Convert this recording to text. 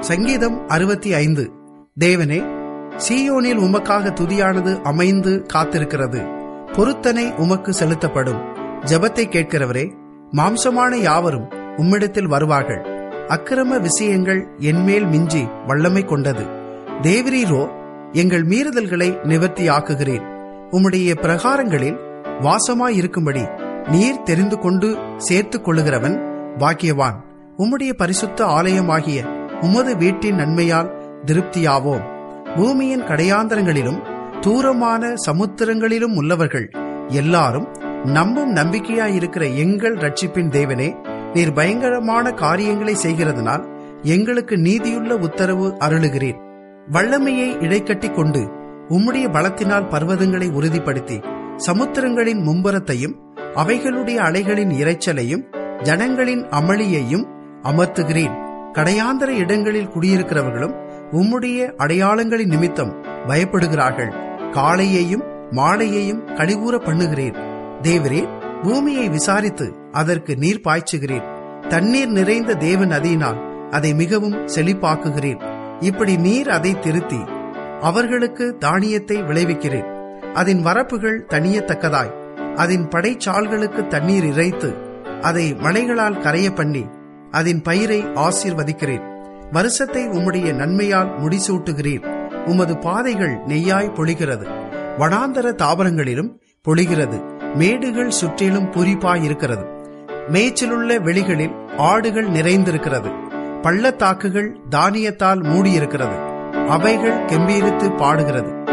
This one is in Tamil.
சங்கீதம் அறுபத்தி ஐந்து தேவனே சீயோனில் உமக்காக துதியானது அமைந்து காத்திருக்கிறது பொருத்தனை உமக்கு செலுத்தப்படும் ஜெபத்தை கேட்கிறவரே மாம்சமான யாவரும் உம்மிடத்தில் வருவார்கள் அக்கிரம விஷயங்கள் என்மேல் மிஞ்சி வல்லமை கொண்டது தேவரீரோ எங்கள் மீறுதல்களை நிவர்த்தியாக்குகிறீர் உம்முடைய பிரகாரங்களில் வாசமாயிருக்கும்படி நீர் தெரிந்து கொண்டு சேர்த்துக் கொள்ளுகிறவன் பாக்கியவான் உம்முடைய பரிசுத்த ஆலயமாகிய உமது வீட்டின் நன்மையால் திருப்தியாவோம் பூமியின் கடையாந்தரங்களிலும் தூரமான சமுத்திரங்களிலும் உள்ளவர்கள் எல்லாரும் நம்பும் நம்பிக்கையாயிருக்கிற எங்கள் ரட்சிப்பின் தேவனே நீர் பயங்கரமான காரியங்களை செய்கிறதுனால் எங்களுக்கு நீதியுள்ள உத்தரவு அருளுகிறீர் வல்லமையை இடைக்கட்டி கொண்டு உம்முடைய பலத்தினால் பர்வதங்களை உறுதிப்படுத்தி சமுத்திரங்களின் மும்பரத்தையும் அவைகளுடைய அலைகளின் இரைச்சலையும் ஜனங்களின் அமளியையும் அமர்த்துகிறேன் கடையாந்தர இடங்களில் குடியிருக்கிறவர்களும் உம்முடைய அடையாளங்களின் நிமித்தம் பயப்படுகிறார்கள் காலையையும் மாலையையும் கழிவூற பண்ணுகிறீர் தேவரே பூமியை விசாரித்து அதற்கு நீர் பாய்ச்சுகிறீர் தண்ணீர் நிறைந்த தேவ நதியினால் அதை மிகவும் செழிப்பாக்குகிறீர் இப்படி நீர் அதை திருத்தி அவர்களுக்கு தானியத்தை விளைவிக்கிறீர் அதன் வரப்புகள் தனியத்தக்கதாய் அதன் படைச்சால்களுக்கு தண்ணீர் இறைத்து அதை மலைகளால் கரைய பண்ணி அதன் பயிரை ஆசீர்வதிக்கிறீர் வருஷத்தை உம்முடைய நன்மையால் முடிசூட்டுகிறீர் உமது பாதைகள் நெய்யாய் பொழிகிறது வனாந்தர தாவரங்களிலும் பொழிகிறது மேடுகள் சுற்றிலும் பூரிப்பாயிருக்கிறது மேய்ச்சலுள்ள வெளிகளில் ஆடுகள் நிறைந்திருக்கிறது பள்ளத்தாக்குகள் தானியத்தால் மூடியிருக்கிறது அவைகள் கெம்பீரித்து பாடுகிறது